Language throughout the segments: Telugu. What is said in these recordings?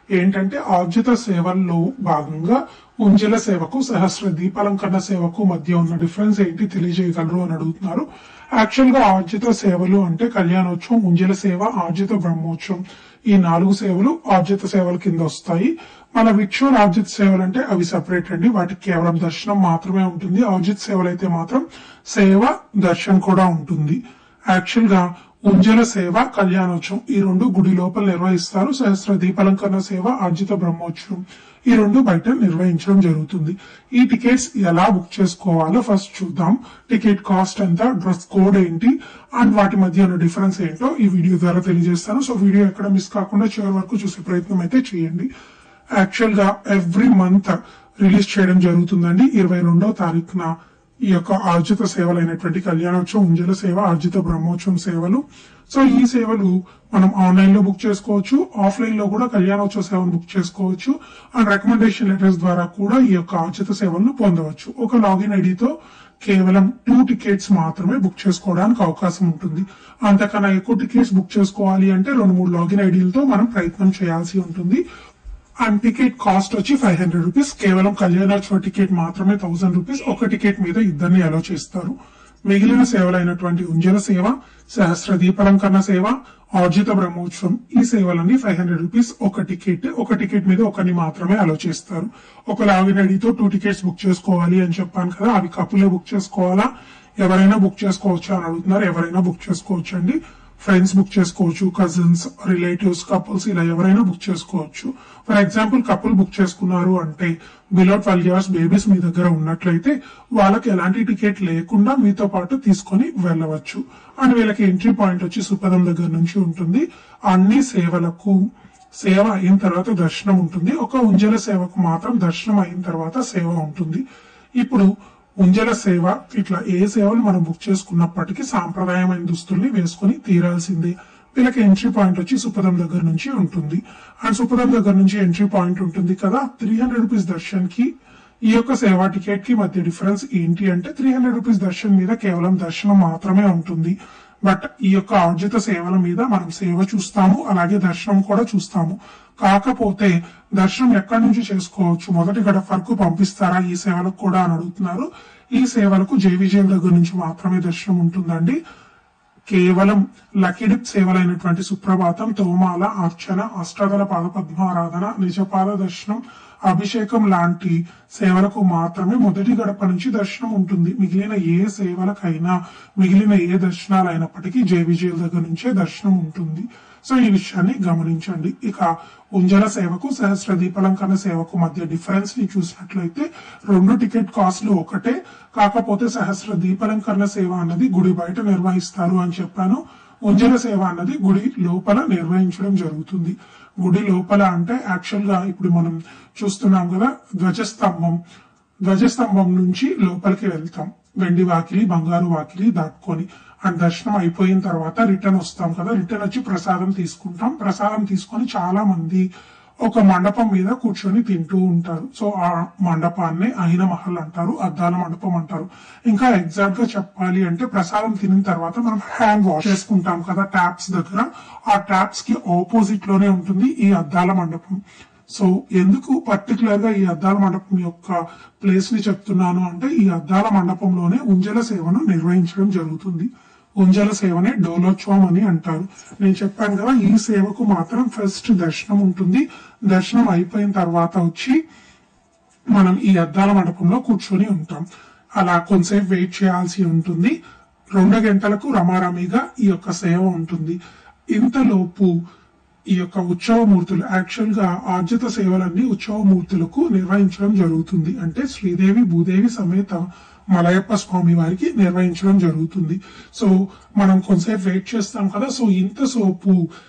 ఏంటంటే ఆర్జిత సేవల్లో భాగంగా ఉంజల సేవకు సహస్ర దీపాలంకరణ సేవకు మధ్య ఉన్న డిఫరెన్స్ ఏంటి తెలియజేయగలరు అని అడుగుతున్నారు యాక్చువల్ గా ఆర్జిత సేవలు అంటే కళ్యాణోత్సవం ఉంజల సేవ ఆర్జిత బ్రహ్మోత్సవం ఈ నాలుగు సేవలు ఆర్జిత సేవల కింద వస్తాయి మన విర్చువల్ ఆర్జిత సేవలు అంటే అవి సెపరేట్ అండి వాటికి కేవలం దర్శనం మాత్రమే ఉంటుంది ఆర్జిత సేవలు అయితే మాత్రం సేవ దర్శనం కూడా ఉంటుంది యాక్చువల్ గా ఉంజల సేవ కళ్యాణోత్సవం ఈ రెండు గుడి లోపల నిర్వహిస్తారు సహస్ర దీపాలంకరణ సేవ ఆర్జిత బ్రహ్మోత్సవం ఈ రెండు బయట నిర్వహించడం జరుగుతుంది ఈ టికెట్స్ ఎలా బుక్ చేసుకోవాలో ఫస్ట్ చూద్దాం టికెట్ కాస్ట్ ఎంత డ్రెస్ కోడ్ ఏంటి అండ్ వాటి మధ్య ఉన్న డిఫరెన్స్ ఏంటో ఈ వీడియో ద్వారా తెలియజేస్తాను సో వీడియో ఎక్కడ మిస్ కాకుండా చివరి వరకు చూసే ప్రయత్నం అయితే చేయండి యాక్చువల్ గా ఎవ్రీ మంత్ రిలీజ్ చేయడం జరుగుతుందండి ఇరవై రెండో తారీఖున ఈ యొక్క ఆర్జిత సేవలైనటువంటి కళ్యాణోత్సవం ఉంజల సేవ ఆర్జిత బ్రహ్మోత్సవం సేవలు సో ఈ సేవలు మనం ఆన్లైన్ లో బుక్ చేసుకోవచ్చు ఆఫ్లైన్ లో కూడా కళ్యాణోత్సవ సేవను బుక్ చేసుకోవచ్చు అండ్ రికమెండేషన్ లెటర్స్ ద్వారా కూడా ఈ యొక్క ఆర్జిత సేవలను పొందవచ్చు ఒక లాగిన్ ఐడితో కేవలం టూ టికెట్స్ మాత్రమే బుక్ చేసుకోవడానికి అవకాశం ఉంటుంది అంతకన్నా ఎక్కువ టికెట్స్ బుక్ చేసుకోవాలి అంటే రెండు మూడు లాగిన్ ఐడీలతో మనం ప్రయత్నం చేయాల్సి ఉంటుంది అండ్ టికెట్ కాస్ట్ వచ్చి ఫైవ్ హండ్రెడ్ రూపీస్ కేవలం కళ్యాణోత్సవ టికెట్ మాత్రమే థౌసండ్ రూపీస్ ఒక టికెట్ మీద ఇద్దరిని అలో చేస్తారు మిగిలిన సేవలైనటువంటి ఉంజల సేవ సహస్ర దీపాలంకరణ సేవ ఆర్జిత బ్రహ్మోత్సవం ఈ సేవలన్నీ ఫైవ్ హండ్రెడ్ రూపీస్ ఒక టికెట్ ఒక టికెట్ మీద ఒకరిని మాత్రమే అలో చేస్తారు ఒక లాగిన్ ఐడితో టూ టికెట్స్ బుక్ చేసుకోవాలి అని చెప్పాను కదా అవి కపులే బుక్ చేసుకోవాలా ఎవరైనా బుక్ చేసుకోవచ్చా అని అడుగుతున్నారు ఎవరైనా బుక్ చేసుకోవచ్చు అండి ఫ్రెండ్స్ బుక్ చేసుకోవచ్చు కజిన్స్ రిలేటివ్స్ కపుల్స్ ఇలా ఎవరైనా బుక్ చేసుకోవచ్చు ఫర్ ఎగ్జాంపుల్ కపుల్ బుక్ చేసుకున్నారు అంటే బిలో ట్వెల్వ్ ఇయర్స్ బేబీస్ మీ దగ్గర ఉన్నట్లయితే వాళ్ళకి ఎలాంటి టికెట్ లేకుండా మీతో పాటు తీసుకొని వెళ్ళవచ్చు అండ్ వీళ్ళకి ఎంట్రీ పాయింట్ వచ్చి సుపదం దగ్గర నుంచి ఉంటుంది అన్ని సేవలకు సేవ అయిన తర్వాత దర్శనం ఉంటుంది ఒక ఉంజల సేవకు మాత్రం దర్శనం అయిన తర్వాత సేవ ఉంటుంది ఇప్పుడు ఉంజల సేవ ఇట్లా ఏ సేవలు మనం బుక్ చేసుకున్నప్పటికీ సాంప్రదాయమైన దుస్తుల్ని వేసుకొని తీరాల్సిందే వీళ్ళకి ఎంట్రీ పాయింట్ వచ్చి సుపదం దగ్గర నుంచి ఉంటుంది అండ్ సుపదం దగ్గర నుంచి ఎంట్రీ పాయింట్ ఉంటుంది కదా త్రీ హండ్రెడ్ రూపీస్ దర్శన్ కి ఈ యొక్క సేవా టికెట్ కి మధ్య డిఫరెన్స్ ఏంటి అంటే త్రీ హండ్రెడ్ రూపీస్ దర్శన్ మీద కేవలం దర్శనం మాత్రమే ఉంటుంది బట్ ఈ యొక్క ఆర్జిత సేవల మీద మనం సేవ చూస్తాము అలాగే దర్శనం కూడా చూస్తాము కాకపోతే దర్శనం ఎక్కడి నుంచి చేసుకోవచ్చు మొదటి గడప వరకు పంపిస్తారా ఈ సేవలకు కూడా అని అడుగుతున్నారు ఈ సేవలకు జేవిజేల దగ్గర నుంచి మాత్రమే దర్శనం ఉంటుందండి కేవలం లకిడిప్ సేవలైనటువంటి సుప్రభాతం తోమాల అర్చన అష్టాదల పాద పద్మారాధన నిజపాద దర్శనం అభిషేకం లాంటి సేవలకు మాత్రమే మొదటి గడప నుంచి దర్శనం ఉంటుంది మిగిలిన ఏ సేవలకైనా మిగిలిన ఏ దర్శనాలు అయినప్పటికీ జయ విజయుల దగ్గర నుంచే దర్శనం ఉంటుంది సో ఈ విషయాన్ని గమనించండి ఇక ఉంజల సేవకు సహస్ర దీపాలంకరణ సేవకు మధ్య డిఫరెన్స్ ని చూసినట్లయితే రెండు టికెట్ కాస్ట్లు ఒకటే కాకపోతే సహస్ర దీపాలంకరణ సేవ అన్నది గుడి బయట నిర్వహిస్తారు అని చెప్పాను ఉంజల సేవ అన్నది గుడి లోపల నిర్వహించడం జరుగుతుంది గుడి లోపల అంటే యాక్చువల్ గా ఇప్పుడు మనం చూస్తున్నాం కదా ధ్వజస్తంభం ధ్వజస్తంభం నుంచి లోపలికి వెళ్తాం వెండి వాకిలి బంగారు వాకిలి దాటుకొని అండ్ దర్శనం అయిపోయిన తర్వాత రిటర్న్ వస్తాం కదా రిటర్న్ వచ్చి ప్రసాదం తీసుకుంటాం ప్రసాదం తీసుకొని చాలా మంది ఒక మండపం మీద కూర్చొని తింటూ ఉంటారు సో ఆ మండపాన్ని అయిన మహల్ అంటారు అద్దాల మండపం అంటారు ఇంకా ఎగ్జాక్ట్ గా చెప్పాలి అంటే ప్రసాదం తినిన తర్వాత మనం హ్యాండ్ వాష్ చేసుకుంటాం కదా ట్యాప్స్ దగ్గర ఆ ట్యాప్స్ కి ఆపోజిట్ లోనే ఉంటుంది ఈ అద్దాల మండపం సో ఎందుకు పర్టికులర్ గా ఈ అద్దాల మండపం యొక్క ప్లేస్ ని చెప్తున్నాను అంటే ఈ అద్దాల మండపంలోనే ఉంజల సేవను నిర్వహించడం జరుగుతుంది ఉంజల సేవనే డోలోత్సవం అని అంటారు నేను చెప్పాను కదా ఈ సేవకు మాత్రం ఫస్ట్ దర్శనం ఉంటుంది దర్శనం అయిపోయిన తర్వాత వచ్చి మనం ఈ అద్దాల మండపంలో కూర్చొని ఉంటాం అలా కొంతసేపు వెయిట్ చేయాల్సి ఉంటుంది రెండు గంటలకు రమారమిగా ఈ యొక్క సేవ ఉంటుంది ఇంతలోపు ఈ యొక్క ఉత్సవమూర్తులు యాక్చువల్ గా ఆర్జిత సేవలన్నీ ఉత్సవమూర్తులకు నిర్వహించడం జరుగుతుంది అంటే శ్రీదేవి భూదేవి సమేత మలయప్ప స్వామి వారికి నిర్వహించడం జరుగుతుంది సో మనం కొంతసేపు వెయిట్ చేస్తాం కదా సో ఇంతసేపు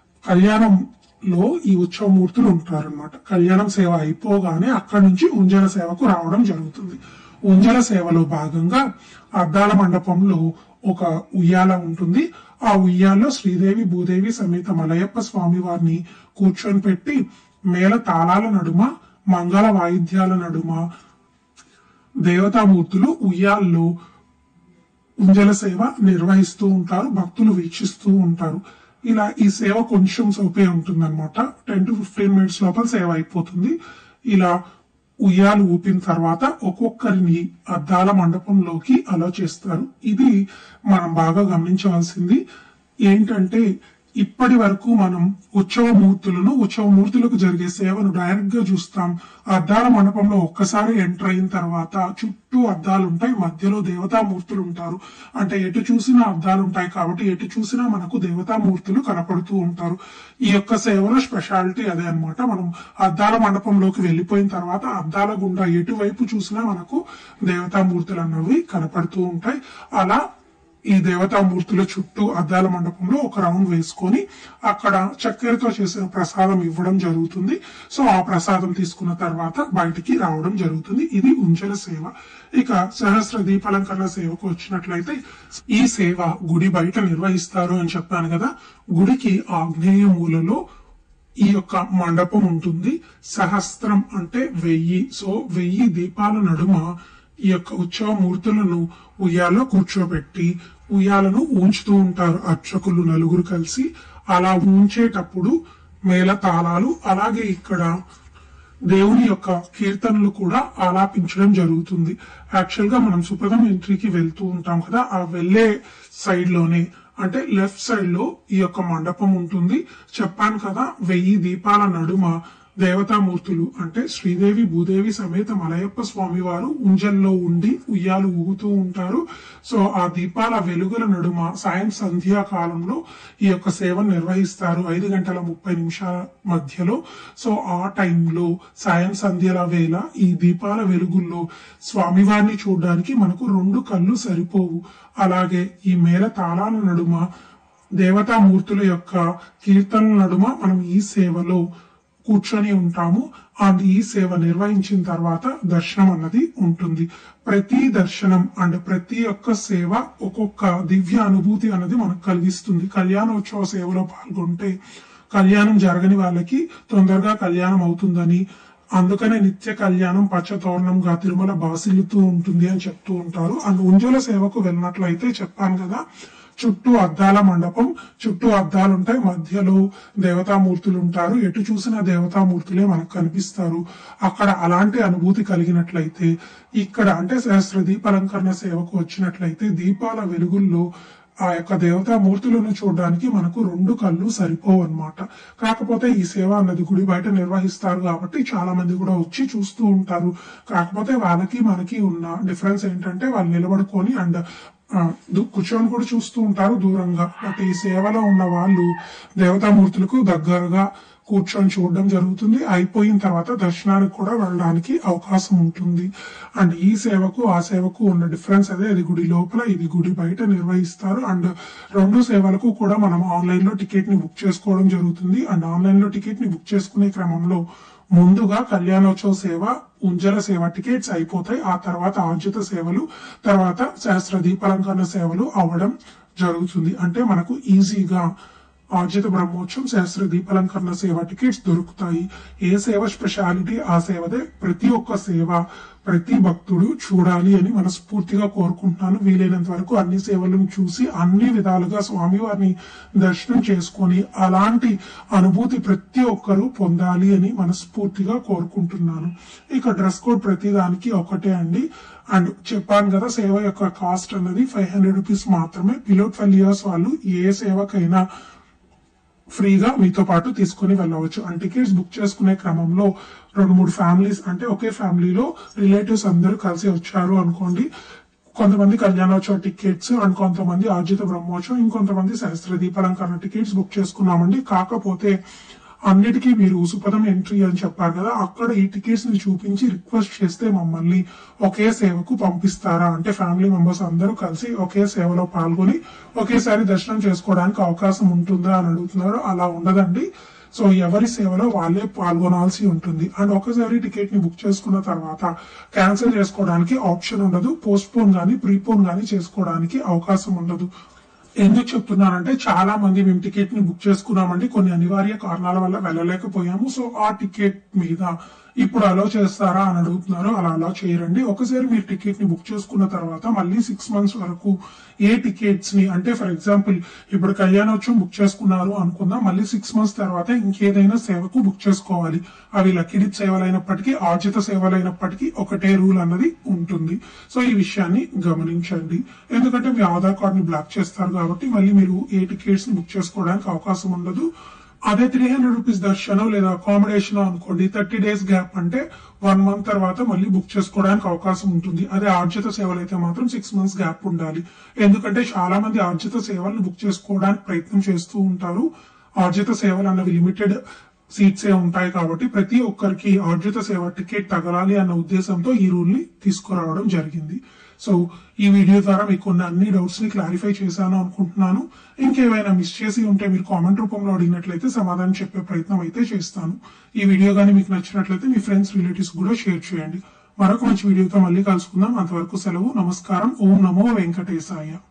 కళ్యాణంలో ఈ ఉత్సవమూర్తులు ఉంటారన్నమాట కళ్యాణం సేవ అయిపోగానే అక్కడి నుంచి ఉంజల సేవకు రావడం జరుగుతుంది ఉంజల సేవలో భాగంగా అద్దాల మండపంలో ఒక ఉయ్యాల ఉంటుంది ఆ ఉయ్యాల్లో శ్రీదేవి భూదేవి సమేత మలయప్ప స్వామి వారిని కూర్చొని పెట్టి మేళ తాళాల నడుమ మంగళ వాయిద్యాల నడుమ దేవతామూర్తులు ఉయ్యాల్లో ఉంజల సేవ నిర్వహిస్తూ ఉంటారు భక్తులు వీక్షిస్తూ ఉంటారు ఇలా ఈ సేవ కొంచెం సోపే ఉంటుంది అనమాట టెన్ టు ఫిఫ్టీన్ మినిట్స్ లోపల సేవ అయిపోతుంది ఇలా ఉయ్యాలు ఊపిన తర్వాత ఒక్కొక్కరిని అద్దాల మండపంలోకి అలో చేస్తారు ఇది మనం బాగా గమనించవలసింది ఏంటంటే ఇప్పటి వరకు మనం ఉత్సవ మూర్తులను ఉత్సవ మూర్తులకు జరిగే సేవను డైరెక్ట్ గా చూస్తాం అద్దాల మండపంలో ఒక్కసారి ఎంటర్ అయిన తర్వాత చుట్టూ అద్దాలు ఉంటాయి మధ్యలో దేవతామూర్తులు ఉంటారు అంటే ఎటు చూసినా అద్దాలు ఉంటాయి కాబట్టి ఎటు చూసినా మనకు దేవతామూర్తులు కనపడుతూ ఉంటారు ఈ యొక్క సేవలో స్పెషాలిటీ అదే అన్నమాట మనం అద్దాల మండపంలోకి వెళ్ళిపోయిన తర్వాత అద్దాల గుండా ఎటువైపు చూసినా మనకు దేవతామూర్తులు అన్నవి కనపడుతూ ఉంటాయి అలా ఈ దేవతామూర్తుల చుట్టూ అద్దాల మండపంలో ఒక రౌండ్ వేసుకొని అక్కడ చక్కెరతో చేసిన ప్రసాదం ఇవ్వడం జరుగుతుంది సో ఆ ప్రసాదం తీసుకున్న తర్వాత బయటికి రావడం జరుగుతుంది ఇది ఉంజల సేవ ఇక సహస్ర దీపాలంకరణ సేవకు వచ్చినట్లయితే ఈ సేవ గుడి బయట నిర్వహిస్తారు అని చెప్పాను కదా గుడికి ఆగ్నేయ మూలలో ఈ యొక్క మండపం ఉంటుంది సహస్రం అంటే వెయ్యి సో వెయ్యి దీపాల నడుమ ఈ యొక్క ఉత్సవ మూర్తులను ఉయ్యాలో కూర్చోబెట్టి ఉయ్యాలను ఉంచుతూ ఉంటారు అర్చకులు నలుగురు కలిసి అలా ఉంచేటప్పుడు మేళ తాళాలు అలాగే ఇక్కడ దేవుని యొక్క కీర్తనలు కూడా ఆలాపించడం జరుగుతుంది యాక్చువల్ గా మనం సుప్రథం ఎంట్రీకి వెళ్తూ ఉంటాం కదా ఆ వెళ్ళే సైడ్ లోనే అంటే లెఫ్ట్ సైడ్ లో ఈ యొక్క మండపం ఉంటుంది చెప్పాను కదా వెయ్యి దీపాల నడుమ దేవతామూర్తులు అంటే శ్రీదేవి భూదేవి సమేత మలయప్ప స్వామి వారు ఉంజల్లో ఉండి ఉయ్యాలు ఊగుతూ ఉంటారు సో ఆ దీపాల వెలుగుల నడుమ సాయం సంధ్యా కాలంలో ఈ యొక్క సేవను నిర్వహిస్తారు ఐదు గంటల ముప్పై నిమిషాల మధ్యలో సో ఆ టైంలో సాయం సంధ్యల వేళ ఈ దీపాల వెలుగుల్లో స్వామివారిని చూడడానికి మనకు రెండు కళ్ళు సరిపోవు అలాగే ఈ మేళ తాళాల నడుమ దేవతామూర్తుల యొక్క కీర్తనల నడుమ మనం ఈ సేవలో కూర్చొని ఉంటాము అండ్ ఈ సేవ నిర్వహించిన తర్వాత దర్శనం అన్నది ఉంటుంది ప్రతి దర్శనం అండ్ ప్రతి ఒక్క సేవ ఒక్కొక్క దివ్య అనుభూతి అన్నది మనకు కలిగిస్తుంది కళ్యాణోత్సవ సేవలో పాల్గొంటే కళ్యాణం జరగని వాళ్ళకి తొందరగా కళ్యాణం అవుతుందని అందుకనే నిత్య కళ్యాణం పచ్చతోరణంగా తిరుమల బాసిల్లుతూ ఉంటుంది అని చెప్తూ ఉంటారు అండ్ ఉంజల సేవకు వెళ్ళినట్లయితే చెప్పాను కదా చుట్టూ అద్దాల మండపం చుట్టూ అద్దాలు ఉంటాయి మధ్యలో దేవతామూర్తులు ఉంటారు ఎటు చూసిన దేవతామూర్తులే మనకు కనిపిస్తారు అక్కడ అలాంటి అనుభూతి కలిగినట్లయితే ఇక్కడ అంటే సహస్ర దీపాలంకరణ సేవకు వచ్చినట్లయితే దీపాల వెలుగుల్లో ఆ యొక్క దేవతామూర్తులను చూడడానికి మనకు రెండు కళ్ళు సరిపోవు అనమాట కాకపోతే ఈ సేవ అన్నది గుడి బయట నిర్వహిస్తారు కాబట్టి చాలా మంది కూడా వచ్చి చూస్తూ ఉంటారు కాకపోతే వాళ్ళకి మనకి ఉన్న డిఫరెన్స్ ఏంటంటే వాళ్ళు నిలబడుకొని అండ్ ఆ, దు- కూర్చొని కూడా చూస్తూ ఉంటారు దూరంగా బట్ ఈ సేవలో ఉన్న వాళ్ళు దేవతామూర్తులకు దగ్గరగా కూర్చొని చూడడం జరుగుతుంది అయిపోయిన తర్వాత దర్శనానికి కూడా వెళ్ళడానికి అవకాశం ఉంటుంది అండ్ ఈ సేవకు ఆ సేవకు ఉన్న డిఫరెన్స్ అదే ఇది గుడి లోపల ఇది గుడి బయట నిర్వహిస్తారు అండ్ రెండు సేవలకు కూడా మనం ఆన్లైన్ లో టికెట్ ని బుక్ చేసుకోవడం జరుగుతుంది అండ్ ఆన్లైన్ లో టికెట్ ని బుక్ చేసుకునే క్రమంలో ముందుగా కళ్యాణోత్సవ సేవ ఉంజల సేవ టికెట్స్ అయిపోతాయి ఆ తర్వాత ఆర్జిత సేవలు తర్వాత సహస్ర దీపాలంకరణ సేవలు అవ్వడం జరుగుతుంది అంటే మనకు ఈజీగా ఆర్జిత బ్రహ్మోత్సవం సహస్ర దీపాలంకరణ సేవ టికెట్స్ దొరుకుతాయి ఏ సేవ స్పెషాలిటీ ఆ సేవదే ప్రతి ఒక్క సేవ ప్రతి భక్తుడు చూడాలి అని మనస్ఫూర్తిగా కోరుకుంటున్నాను వీలైనంత వరకు అన్ని సేవలను చూసి అన్ని విధాలుగా స్వామివారిని దర్శనం చేసుకొని అలాంటి అనుభూతి ప్రతి ఒక్కరూ పొందాలి అని మనస్ఫూర్తిగా కోరుకుంటున్నాను ఇక డ్రెస్ కోడ్ ప్రతి దానికి ఒకటే అండి అండ్ చెప్పాను కదా సేవ యొక్క కాస్ట్ అన్నది ఫైవ్ హండ్రెడ్ రూపీస్ మాత్రమే బిలో ట్వెల్వ్ ఇయర్స్ వాళ్ళు ఏ సేవకైనా ఫ్రీగా మీతో పాటు తీసుకుని వెళ్ళవచ్చు అండ్ టికెట్స్ బుక్ చేసుకునే క్రమంలో రెండు మూడు ఫ్యామిలీస్ అంటే ఒకే ఫ్యామిలీలో రిలేటివ్స్ అందరూ కలిసి వచ్చారు అనుకోండి కొంతమంది కళ్యాణోత్సవ టికెట్స్ అండ్ కొంతమంది ఆర్జిత బ్రహ్మోత్సవం ఇంకొంతమంది సహస్ర దీపాలంకరణ టికెట్స్ బుక్ చేసుకున్నామండి కాకపోతే అన్నిటికీ మీరు సుపదం ఎంట్రీ అని చెప్పారు కదా అక్కడ ఈ టికెట్స్ ని చూపించి రిక్వెస్ట్ చేస్తే మమ్మల్ని ఒకే సేవకు పంపిస్తారా అంటే ఫ్యామిలీ మెంబర్స్ అందరూ కలిసి ఒకే సేవలో పాల్గొని ఒకేసారి దర్శనం చేసుకోవడానికి అవకాశం ఉంటుందా అని అడుగుతున్నారు అలా ఉండదండి సో ఎవరి సేవలో వాళ్ళే పాల్గొనాల్సి ఉంటుంది అండ్ ఒకసారి టికెట్ ని బుక్ చేసుకున్న తర్వాత క్యాన్సిల్ చేసుకోవడానికి ఆప్షన్ ఉండదు పోస్ట్ పోన్ గానీ ప్రీపోన్ గానీ చేసుకోవడానికి అవకాశం ఉండదు ఎందుకు చెప్తున్నానంటే చాలా మంది మేము టికెట్ ని బుక్ చేసుకున్నామండి కొన్ని అనివార్య కారణాల వల్ల వెళ్ళలేకపోయాము సో ఆ టికెట్ మీద ఇప్పుడు అలో చేస్తారా అని అడుగుతున్నారు అలా అలా చేయరండి ఒకసారి మీరు టికెట్ ని బుక్ చేసుకున్న తర్వాత మళ్ళీ సిక్స్ మంత్స్ వరకు ఏ టికెట్స్ ని అంటే ఫర్ ఎగ్జాంపుల్ ఇప్పుడు కళ్యాణోత్సవం బుక్ చేసుకున్నారు అనుకుందాం మళ్ళీ సిక్స్ మంత్స్ తర్వాత ఇంకేదైనా సేవకు బుక్ చేసుకోవాలి అవి లక్కిడిత్ సేవలైనప్పటికీ ఆర్జిత సేవలైనప్పటికీ ఒకటే రూల్ అన్నది ఉంటుంది సో ఈ విషయాన్ని గమనించండి ఎందుకంటే మీ ఆధార్ కార్డ్ ని బ్లాక్ చేస్తారు కాబట్టి మళ్ళీ మీరు ఏ టికెట్స్ ని బుక్ చేసుకోవడానికి అవకాశం ఉండదు అదే త్రీ హండ్రెడ్ రూపీస్ దర్శనం లేదా అకామిడేషన్ అనుకోండి థర్టీ డేస్ గ్యాప్ అంటే వన్ మంత్ తర్వాత మళ్ళీ బుక్ చేసుకోవడానికి అవకాశం ఉంటుంది అదే ఆర్జిత సేవలు అయితే మాత్రం సిక్స్ మంత్స్ గ్యాప్ ఉండాలి ఎందుకంటే చాలా మంది ఆర్జిత సేవలను బుక్ చేసుకోవడానికి ప్రయత్నం చేస్తూ ఉంటారు ఆర్జిత సేవలు అన్నవి లిమిటెడ్ సీట్స్ ఏ ఉంటాయి కాబట్టి ప్రతి ఒక్కరికి ఆర్జిత సేవ టికెట్ తగలాలి అన్న ఉద్దేశంతో ఈ రూల్ ని తీసుకురావడం జరిగింది సో ఈ వీడియో ద్వారా మీకు ఉన్న అన్ని డౌట్స్ ని క్లారిఫై చేశాను అనుకుంటున్నాను ఇంకేమైనా మిస్ చేసి ఉంటే మీరు కామెంట్ రూపంలో అడిగినట్లయితే సమాధానం చెప్పే ప్రయత్నం అయితే చేస్తాను ఈ వీడియో కానీ మీకు నచ్చినట్లయితే మీ ఫ్రెండ్స్ రిలేటివ్స్ కూడా షేర్ చేయండి మరొక మంచి వీడియోతో మళ్ళీ కలుసుకుందాం అంతవరకు సెలవు నమస్కారం ఓం నమో వెంకటేశాయ